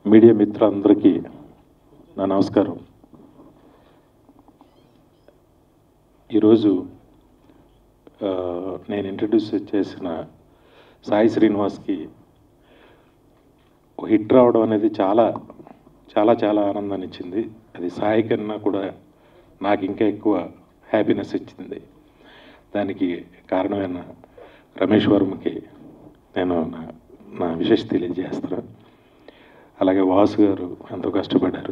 media మిత్రులందరికీ నా నమస్కారం ఈరోజు ఆ, నేను ఇంట్రడ్యూస్ చేసిన సాయి శ్రీనివాస్కి ఒక హిట్ రావడం అనేది చాలా చాలా చాలా ఆనందాన్ని ఇచ్చింది అది సాయి కన్నా కూడా నాకు ఇంకా ఎక్కువ హ్యాపీనెస్ ఇచ్చింది దానికి కారణమైన రమేష్ వర్మకి నేను నా నా విశేష తెలియజేస్తున్నాను అలాగే వాసు గారు ఎంతో కష్టపడ్డారు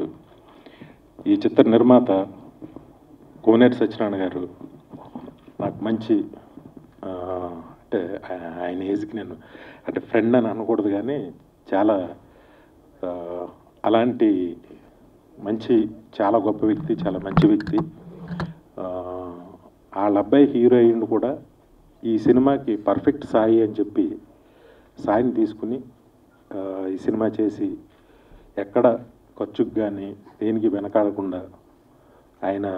ఈ చిత్ర నిర్మాత కోనేరు సత్యనారాయణ గారు నాకు మంచి ఆ, అంటే ఆ- ఆయన ఏజ్కి నేను అంటే ఫ్రెండ్ అని అనకూడదు కానీ చాలా ఆ, అలాంటి మంచి చాలా గొప్ప వ్యక్తి చాలా మంచి వ్యక్తి ఆ, వాళ్ళ అబ్బాయి హీరోయిన్ కూడా ఈ సినిమాకి పర్ఫెక్ట్ సాయి అని చెప్పి సాయిని తీసుకుని ఆ, ఈ సినిమా చేసి ఎక్కడ ఖర్చుకు కానీ దేనికి వెనకాడకుండా ఆయన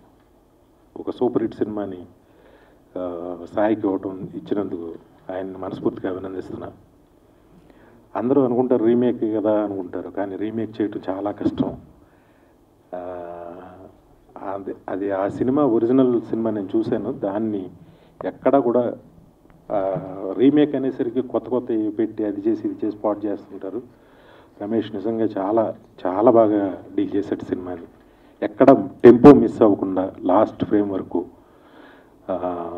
ఒక సూపర్ హిట్ సినిమాని ఆ, సాయికి ఇవ్వటం ఇచ్చినందుకు ఆయన మనస్ఫూర్తిగా అభినందిస్తున్నా అందరూ అనుకుంటారు రీమేక్ కదా అనుకుంటారు కానీ రీమేక్ చేయటం చాలా కష్టం ఆ, అది అది ఆ సినిమా ఒరిజినల్ సినిమా నేను చూశాను దాన్ని ఎక్కడ కూడా రీమేక్ అనేసరికి కొత్త కొత్త పెట్టి అది చేసి ఇది చేసి పాట్ చేస్తుంటారు రమేష్ నిజంగా చాలా చాలా బాగా డీల్ చేశాడు సినిమాని ఎక్కడ టెంపో మిస్ అవ్వకుండా లాస్ట్ ఫ్రేమ్ వరకు ఆ,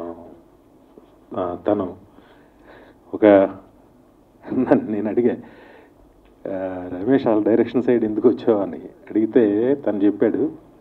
ఆ, తను ఒక నన్ను నేను అడిగా ఆ, రమేష్ వాళ్ళ డైరెక్షన్ సైడ్ ఎందుకు వచ్చావు అని అడిగితే తను చెప్పాడు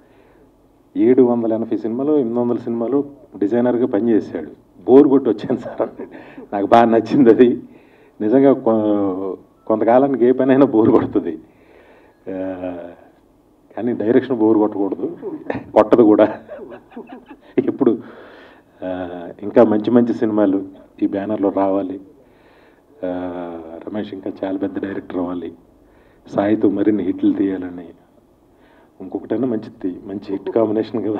ఏడు వందల ఎనభై సినిమాలు ఎనిమిది వందల సినిమాలు డిజైనర్గా పనిచేశాడు బోర్ కొట్టి వచ్చాను సార్ అన్నాడు నాకు బాగా నచ్చింది అది నిజంగా కొ- కొంతకాలానికి ఏ పనైనా బోర్ కొడుతుంది ఆ, కానీ డైరెక్షన్ బోర్ కొట్టకూడదు కొట్టదు కూడా ఇప్పుడు ఆ, ఇంకా మంచి మంచి సినిమాలు ఈ బ్యానర్లో రావాలి ఆ, రమేష్ ఇంకా చాలా పెద్ద డైరెక్టర్ అవ్వాలి సాయితో మరిన్ని హిట్లు తీయాలని ఇంకొకటైనా మంచిది మంచి హిట్ కాంబినేషన్ కదా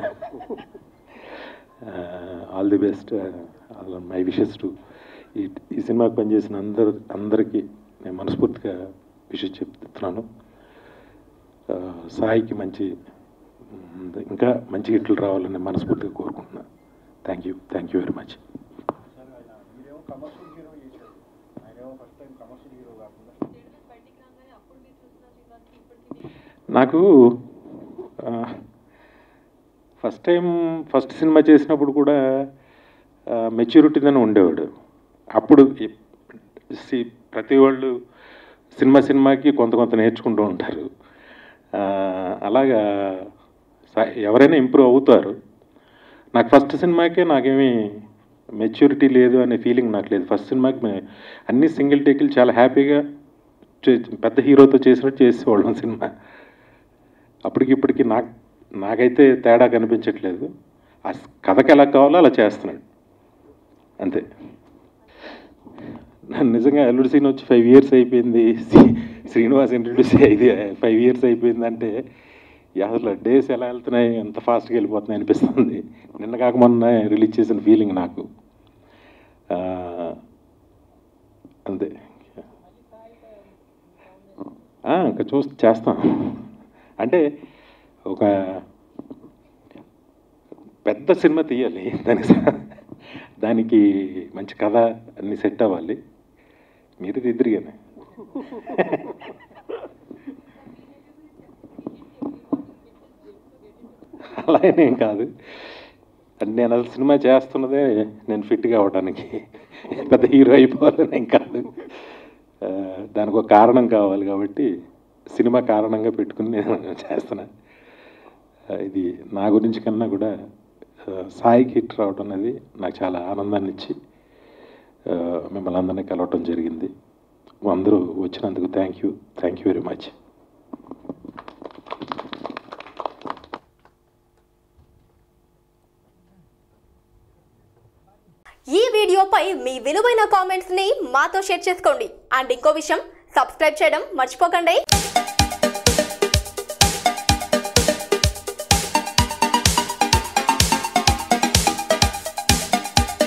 all the best my wishes to ఈ ఈ సినిమాకి పనిచేసిన అందరు అందరికీ నేను మనస్ఫూర్తిగా విషెస్ చెప్తున్నాను ఆ, సాయికి మంచి ఉమ్, ఇంకా మంచి హిట్లు రావాలని మనస్ఫూర్తిగా కోరుకుంటున్నాను thank you thank you very much sir ఆయన మీరేమో కమర్షియల్ హీరో చేశారు ఆయనేమో ఫస్ట్ టైం కమర్షియల్ హీరో కాకుండా నాకు ఫస్ట్ టైం ఫస్ట్ సినిమా చేసినప్పుడు కూడా మెచ్యూరిటీగానే ఉండేవాడు అప్పుడు ఈ- సి- ప్రతి వాళ్ళు సినిమా సినిమాకి కొంత కొంత నేర్చుకుంటూ ఉంటారు ఆ, అలాగా స- ఎవరైనా ఇంప్రూవ్ అవుతారు నాకు ఫస్ట్ సినిమాకే నాకేమీ మెచ్యూరిటీ లేదు అనే ఫీలింగ్ నాకు లేదు ఫస్ట్ సినిమాకి మే- అన్ని సింగిల్ టేకులు చాలా హ్యాపీగా చే- పెద్ద హీరోతో చేసినట్టు చేసేవాళ్ళం సినిమా అప్పటికి ఇప్పటికి నాకు నాకైతే తేడా కనిపించట్లేదు ఆ స్- కథకి ఎలా కావాలో అలా చేస్తున్నాడు అంతే నన్ను నిజంగా అల్లుడు సీన్ వచ్చి ఫైవ్ ఇయర్స్ అయిపోయింది శ్రీ- శ్రీనివాస్ ఇంట్రడ్యూస్ అయ్యి ఫైవ్ ఇయర్స్ అయిపోయిందంటే అసలు డేస్ ఎలా వెళ్తున్నాయి ఎంత ఫాస్ట్గా వెళ్ళిపోతున్నాయి అనిపిస్తుంది నిన్న కాక మొన్న రిలీజ్ చేసిన ఫీలింగ్ నాకు ఆ, అంతే ఆ, ఇంకా చూ చేస్తాం అంటే ఒక పెద్ద సినిమా తీయాలి దానికి స- దానికి మంచి కథ అన్ని సెట్ అవ్వాలి మీరు ఇద్దరిగానే అలా ఏం కాదు అంటే నేను అసలు సినిమా చేస్తున్నదే నేను ఫిట్గా అవ్వడానికి పెద్ద హీరో అయిపోవాలని ఏం కాదు ఆ, దానికి ఒక కారణం కావాలి కాబట్టి సినిమా కారణంగా పెట్టుకుని నేను చేస్తున్నా ఆ, ఇది నా గురించి కన్నా కూడా ఆ, సాయికి హిట్ రావడం అనేది నాకు చాలా ఆనందాన్ని ఇచ్చి ఆ, మిమ్మల్ని అందరినీ కలవటం జరిగింది అందరూ వచ్చినందుకు thank you thank you very much ఈ వీడియోపై మీ విలువైన కామెంట్స్ ని మాతో షేర్ చేసుకోండి అండ్ ఇంకో విషయం సబ్స్క్రైబ్ చేయడం మర్చిపోకండి